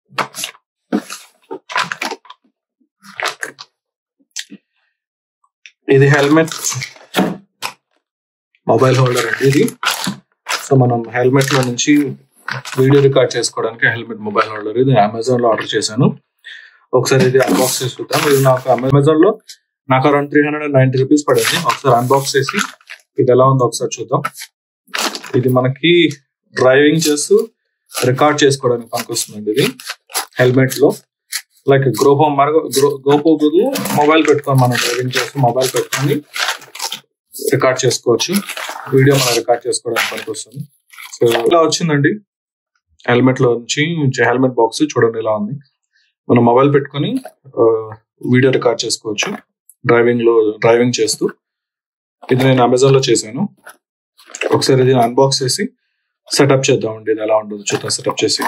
ఇది helmet mobile holder అండి ఇది సో మనం హెల్మెట్ లో నుంచి వీడియో రికార్డ్ చేసుకోవడానికి హెల్మెట్ మొబైల్ హోల్డర్ ఇది అమెజాన్ లో ఆర్డర్ చేశాను ఒకసారి ఇది అన్బాక్స్ చేసి చూద్దాం ఇది నాకు అమెజాన్ లో నాకు around three hundred ninety rupees పడింది ఒకసారి అన్బాక్స్ చేసి ఇది ఎలా ఉందో ఒకసారి చూద్దాం ఇది మనకి డ్రైవింగ్ చేస్తూ రికార్డ్ చేసుకోవడానికి పనికొస్తుందండి ఇది హెల్మెట్ లో లైక్ గ్రోపో మరగ గోపో బదులు మొబైల్ పెట్టుకొని మనం డ్రైవింగ్ చేస్తూ మొబైల్ పెట్టుకొని రికార్డ్ చేసుకోవచ్చు వీడియో మనం రికార్డ్ చేసుకోవడానికి పనికొస్తుంది సో ఇలా వచ్చిందండి హెల్మెట్ లో నుంచి హెల్మెట్ బాక్స్ చూడండి ఇలా ఉంది మనం మొబైల్ పెట్టుకొని వీడియో రికార్డ్ చేసుకోవచ్చు డ్రైవింగ్ లో డ్రైవింగ్ చేస్తూ ఇది నేను అమెజాన్ లో చేశాను ఒకసారి ఇది అన్బాక్స్ చేసి సెటప్ చేద్దామండి ఇది ఎలా ఉంటుందో చూద్దాం సెటప్ చేసి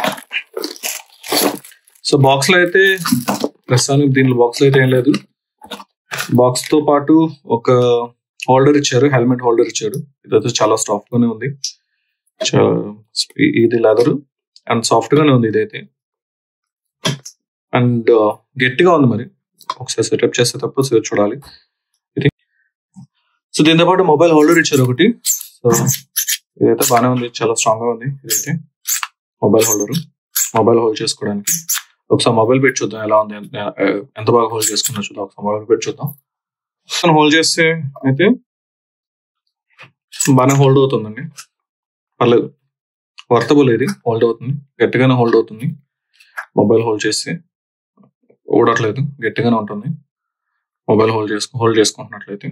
సో బాక్స్ లో అయితే ప్రస్తుతానికి దీనిలో బాక్స్ లో అయితే ఏం లేదు బాక్స్ తో పాటు ఒక హోల్డర్ ఇచ్చారు హెల్మెట్ హోల్డర్ ఇచ్చారు ఇదైతే చాలా సాఫ్ట్ గానే ఉంది చాలా ఇది లెదర్ అండ్ సాఫ్ట్ గానే ఉంది ఇదైతే అండ్ గట్టిగా ఉంది మరి ఒకసారి సెటప్ చేస్తే తప్ప చూడాలి ఇది సో దీంతో పాటు మొబైల్ హోల్డర్ ఇచ్చారు ఒకటి సో ఇదైతే బాగానే ఉంది చాలా స్ట్రాంగ్ గా ఉంది ఇదైతే మొబైల్ హోల్డర్ మొబైల్ హోల్డ్ చేసుకోవడానికి ఒకసారి మొబైల్ పెట్టి చూద్దాం ఎలా ఉంది ఎంత బాగా హోల్డ్ చేసుకున్నా చూద్దాం ఒకసారి మొబైల్ పెట్టి చూద్దాం హోల్డ్ చేస్తే అయితే బాగానే హోల్డ్ అవుతుందండి పర్లేదు వర్తబుల్ ఇది హోల్డ్ అవుతుంది గట్టిగానే హోల్డ్ అవుతుంది మొబైల్ హోల్డ్ చేస్తే ఊడట్లేదు గట్టిగానే ఉంటుంది మొబైల్ హోల్డ్ చేసుకు హోల్డ్ చేసుకుంటున్నట్లయితే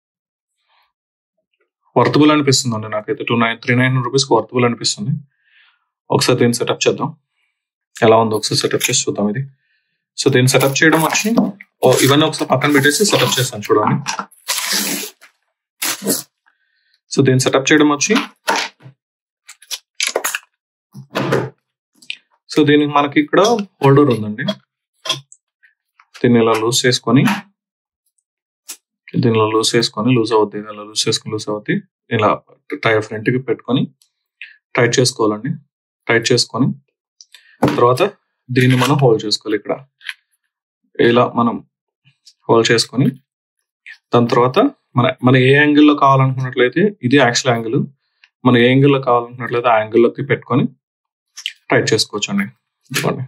వర్తబుల్ అనిపిస్తుంది అండి నాకైతే two nine three nine rupees worthable అనిపిస్తుంది ఒకసారి దీన్ని సెటప్ చేద్దాం ఎలా ఉందో ఒకసారి సెటప్ చేసి చూద్దాం ఇది సో దీన్ని సెటప్ చేయడం వచ్చి ఇవన్నీ ఒకసారి పక్కన పెట్టేసి సెటప్ చేస్తాను చూడండి సో దీన్ని సెటప్ చేయడం వచ్చి సో దీనికి మనకి ఇక్కడ హోల్డర్ ఉందండి దీన్ని ఇలా లూజ్ చేసుకొని దీనిలో లూజ్ చేసుకొని లూజ్ అవుద్ది ఇలా లూజ్ చేసుకొని లూజ్ అవుద్ది ఇలా టై ఫ్రంట్ కి పెట్టుకొని టైట్ చేసుకోవాలండి టైట్ చేసుకొని తర్వాత దీన్ని మనం హోల్డ్ చేసుకోవాలి ఇక్కడ ఇలా మనం హోల్డ్ చేసుకొని దాని తర్వాత మన మన ఏ యాంగిల్లో కావాలనుకున్నట్లయితే ఇది యాక్చువల్ యాంగిల్ మనం ఏ యాంగిల్లో కావాలనుకున్నట్లయితే ఆ యాంగిల్లోకి పెట్టుకొని టైట్ చేసుకోవచ్చు అండి ఇదిగోండి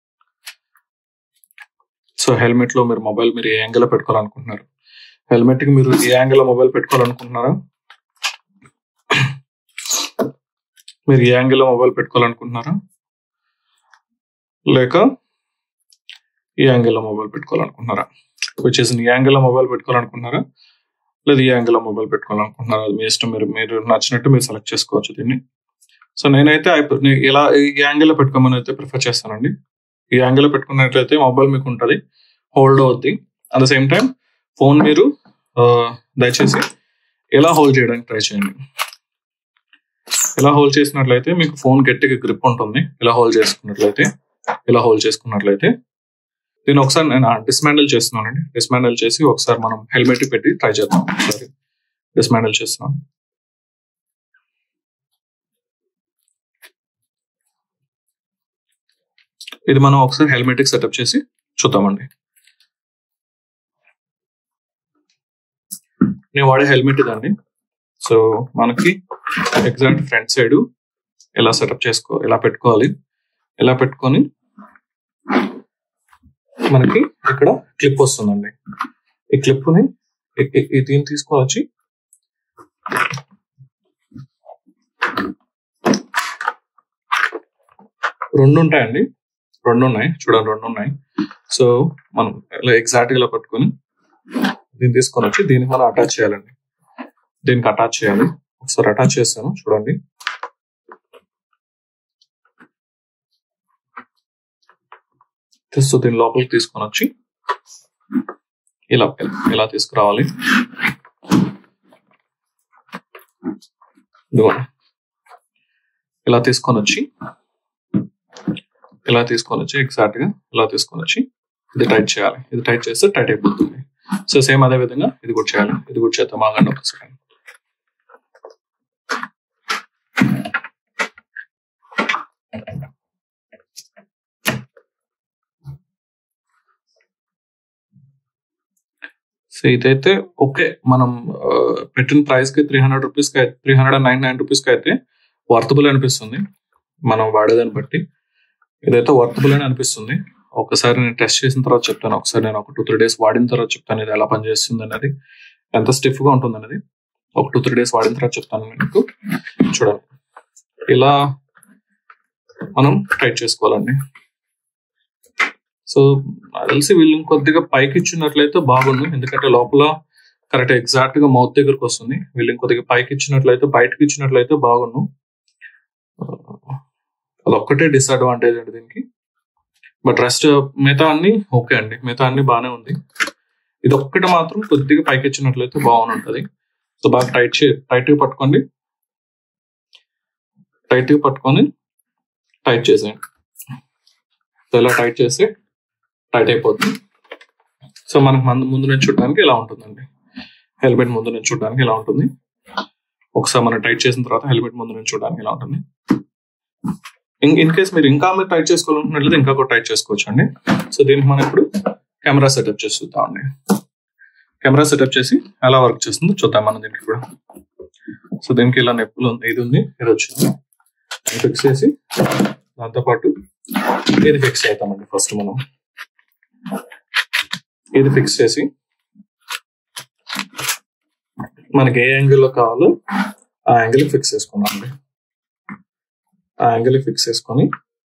సో హెల్మెట్ లో మీరు మొబైల్ మీరు ఏ యాంగిల్లో పెట్టుకోవాలనుకుంటున్నారు హెల్మెట్ కి మీరు ఏ యాంగిల్ మొబైల్ పెట్టుకోవాలనుకుంటున్నారా మీరు ఏ యాంగిల్ మొబైల్ పెట్టుకోవాలనుకుంటున్నారా లేక ఈ యాంగిల్ మొబైల్ పెట్టుకోవాలనుకుంటున్నారా విచ్ ఇస్ ఈ యాంగిల్ మొబైల్ పెట్టుకోవాలనుకుంటున్నారా లేదా ఈ యాంగిల్ మొబైల్ పెట్టుకోవాలనుకుంటున్నారా అది మీ ఇష్టం మీరు మీరు నచ్చినట్టు మీరు సెలెక్ట్ చేసుకోవచ్చు దీన్ని సో నేనైతే ఇలా ఈ యాంగిల్ పెట్టుకోమని అయితే ప్రిఫర్ చేస్తానండి ఈ యాంగిల్ పెట్టుకున్నట్లయితే మొబైల్ మీకు ఉంటుంది హోల్డ్ అవుద్ది at the same time phone మీరు దయచేసి ఎలా హోల్డ్ చేయడానికి ట్రై చేయండి ఇలా హోల్డ్ చేసినట్లయితే మీకు ఫోన్ గట్టిగా గ్రిప్ ఉంటుంది ఇలా హోల్డ్ చేసుకున్నట్లయితే ఇలా హోల్డ్ చేసుకున్నట్లయితే దీన్ని ఒకసారి నేను డిస్మాండిల్ చేస్తున్నానండి డిస్మాండిల్ చేసి ఒకసారి మనం హెల్మెట్ పెట్టి ట్రై చేద్దాం ఒకసారి డిస్మాండిల్ చేస్తున్నాను ఇది మనం ఒకసారి హెల్మెట్ సెటప్ చేసి చూద్దామండి నేను వాడే హెల్మెట్ ఇదండి సో మనకి ఎగ్జాక్ట్ ఫ్రంట్ సైడ్ ఎలా సెటప్ చేసుకో ఎలా పెట్టుకోవాలి ఎలా పెట్టుకొని మనకి ఇక్కడ క్లిప్ వస్తుందండి ఈ క్లిప్ని దీన్ని తీసుకొని వచ్చి రెండు ఉంటాయండి రెండు ఉన్నాయి చూడండి రెండు ఉన్నాయి సో మనం ఇలా ఎగ్జాక్ట్ గా పట్టుకొని దీన్ని తీసుకొని వచ్చి దీనికి మనం అటాచ్ చేయాలండి దీనికి అటాచ్ చేయాలి ఒకసారి అటాచ్ చేస్తాను చూడండి సో దీని లోపలికి తీసుకొని వచ్చి ఇలా ఇలా తీసుకురావాలి ఇలా తీసుకొని వచ్చి ఇలా తీసుకొని వచ్చి ఎగ్జాక్ట్ గా ఇలా తీసుకొని వచ్చి ఇది టైట్ చేయాలి ఇది టైట్ చేస్తే టైట్ అయిపోతుంది సో సేమ్ అదే విధంగా ఇది కూడా చేయాలి ఇది కూడా చేద్దాం ఆగండి ఒక సెకండ్ సో ఇదైతే ఓకే మనం ఆ, పెట్టిన ప్రైస్ కి త్రీ హండ్రెడ్ రూపీస్ కి three hundred and nine nine rupees కి అయితే వర్తబుల్ అనిపిస్తుంది మనం వాడేదాన్ని బట్టి ఇదైతే వర్తబుల్ అని అనిపిస్తుంది ఒకసారి నేను టెస్ట్ చేసిన తర్వాత చెప్తాను ఒకసారి నేను ఒక టూ త్రీ డేస్ వాడిన తర్వాత చెప్తాను ఇది ఎలా పనిచేస్తుంది అనేది ఎంత స్టిఫ్ గా ఉంటుంది అనేది ఒక టూ త్రీ డేస్ వాడిన తర్వాత చెప్తాను మీకు చూడండి ఇలా మనం టైట్ చేసుకోవాలండి సో నాకు తెలిసి వీళ్ళు కొద్దిగా పైకి ఇచ్చినట్లయితే బాగుంది ఎందుకంటే లోపల కరెక్ట్ ఎగ్జాక్ట్ గా మౌత్ దగ్గరకు వస్తుంది వీళ్ళు ఇంకొద్దిగా పైకి ఇచ్చినట్లయితే బయటకి ఇచ్చినట్లయితే బాగుండు అదొక్కటే డిసడ్వాంటేజ్ అండి దీనికి బట్ రెస్ట్ మిగతా అన్ని ఓకే అండి మిగతా అన్ని బాగానే ఉంది ఇది ఒక్కటి మాత్రం కొద్దిగా పైకి ఇచ్చినట్లయితే బాగుంది ఉంటది సో బాగా టైట్ చే టైట్ గా పట్టుకోండి టైట్ గా పట్టుకొని టైట్ చేసేయండి సో ఇలా టైట్ చేసి టైట్ అయిపోతుంది సో మనకు మన ముందు నుంచి చూడడానికి ఇలా ఉంటుందండి హెల్మెట్ ముందు నుంచి చూడడానికి ఇలా ఉంటుంది ఒకసారి మనం టైట్ చేసిన తర్వాత హెల్మెట్ ముందు నుంచి చూడడానికి ఇలా ఉంటుంది ఇన్ ఇన్ కేస్ మీరు ఇంకా మీరు టైట్ చేసుకోవాలనుకున్నట్లయితే ఇంకా కూడా టైట్ చేసుకోవచ్చు అండి సో దీనికి మనం ఇప్పుడు కెమెరా సెటప్ చేసి చూద్దామండి కెమెరా సెటప్ చేసి ఎలా వర్క్ చేస్తుందో చూద్దాం మనం దీనికి కూడా సో దీనికి ఇలా నెప్పులు ఉంది ఇది ఉంది ఇది వచ్చింది ఫిక్స్ చేసి దాంతోపాటు ఇది ఫిక్స్ చేద్దామండి ఫస్ట్ మనం ఇది ఫిక్స్ చేసి మనకి ఏ యాంగిల్లో కావాలో ఆ యాంగిల్ ఫిక్స్ చేసుకున్నాం అండి ఆ యాంగిల్ ఫిక్స్ చేసుకొని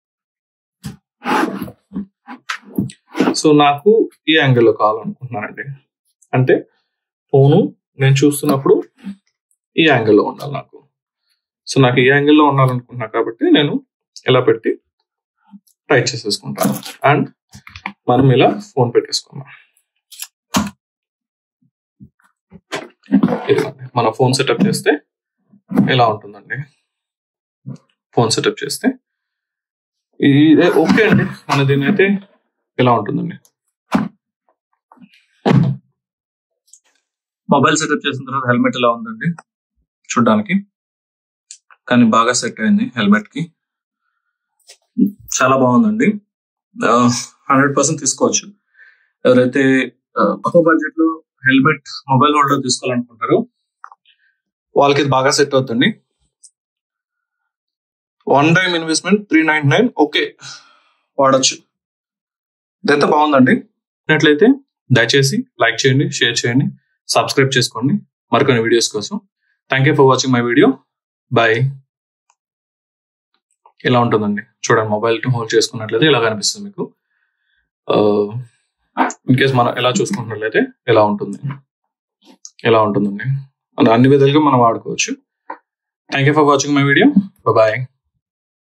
సో నాకు ఈ యాంగిల్లో కావాలనుకుంటున్నానండి అంటే ఫోను నేను చూస్తున్నప్పుడు ఈ యాంగిల్లో ఉండాలి నాకు సో నాకు ఈ యాంగిల్లో ఉండాలనుకుంటున్నా కాబట్టి నేను ఇలా పెట్టి టైట్ చేసేసుకుంటాను అండ్ మనం ఇలా ఫోన్ పెట్టేసుకుందాం ఇదిగోండి మన ఫోన్ సెటప్ చేస్తే ఇలా ఉంటుందండి ఫోన్ సెటప్ చేస్తే ఇదే ఓకే అండి మన దీని అయితే ఇలా ఉంటుందండి మొబైల్ సెటప్ చేసిన తర్వాత హెల్మెట్ ఎలా ఉందండి చూడడానికి కానీ బాగా సెట్ అయింది హెల్మెట్ కి చాలా బాగుందండి హండ్రెడ్ పర్సెంట్ తీసుకోవచ్చు ఎవరైతే ఆ, తక్కువ బడ్జెట్ లో హెల్మెట్ మొబైల్ హోల్డర్ తీసుకోవాలనుకుంటారో వాళ్ళకి ఇది బాగా సెట్ అవుతుంది one time investment three nine nine okay వాడచ్చు ఇదైతే బాగుందండి నట్లయితే దయచేసి లైక్ చేయండి షేర్ చేయండి సబ్స్క్రైబ్ చేసుకోండి మరికొన్ని వీడియోస్ కోసం thank you for watching my video bye ఇలా ఉంటుందండి చూడండి మొబైల్ హోల్డ్ చేసుకున్నట్లయితే ఇలా కనిపిస్తుంది మీకు ఇన్ కేస్ మనం ఎలా చూసుకుంటున్నట్లయితే ఎలా ఉంటుంది ఎలా ఉంటుందండి మన అన్ని విధాలుగా మనం వాడుకోవచ్చు thank you for watching my video bye